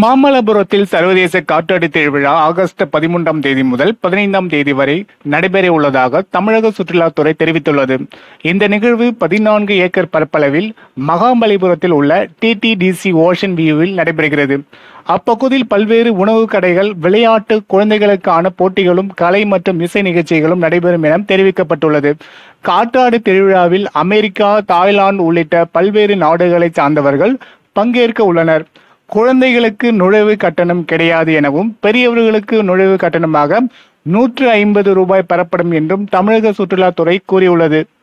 மாமல்லபுரத்தில் சர்வதேச காற்றாடி திருவிழா ஆகஸ்ட் பதிமூன்றாம் தேதி முதல் பதினைந்தாம் தேதி வரை நடைபெற உள்ளதாக தமிழக சுற்றுலாத்துறை தெரிவித்துள்ளது இந்த நிகழ்வு பதினான்கு ஏக்கர் பரப்பளவில் மகாபலிபுரத்தில் உள்ள டிடிடிசி ஓஷன் வியூவில் நடைபெறுகிறது அப்பகுதியில் பல்வேறு உணவு கடைகள் விளையாட்டு குழந்தைகளுக்கான போட்டிகளும் கலை மற்றும் இசை நிகழ்ச்சிகளும் நடைபெறும் என தெரிவிக்கப்பட்டுள்ளது காற்றாடு திருவிழாவில் அமெரிக்கா தாய்லாந்து உள்ளிட்ட பல்வேறு நாடுகளைச் சார்ந்தவர்கள் பங்கேற்க உள்ளனர் குழந்தைகளுக்கு நுழைவு கட்டணம் கிடையாது எனவும் பெரியவர்களுக்கு நுழைவு கட்டணமாக நூற்று ஐம்பது ரூபாய் பெறப்படும் என்றும் தமிழக சுற்றுலாத்துறை கூறியுள்ளது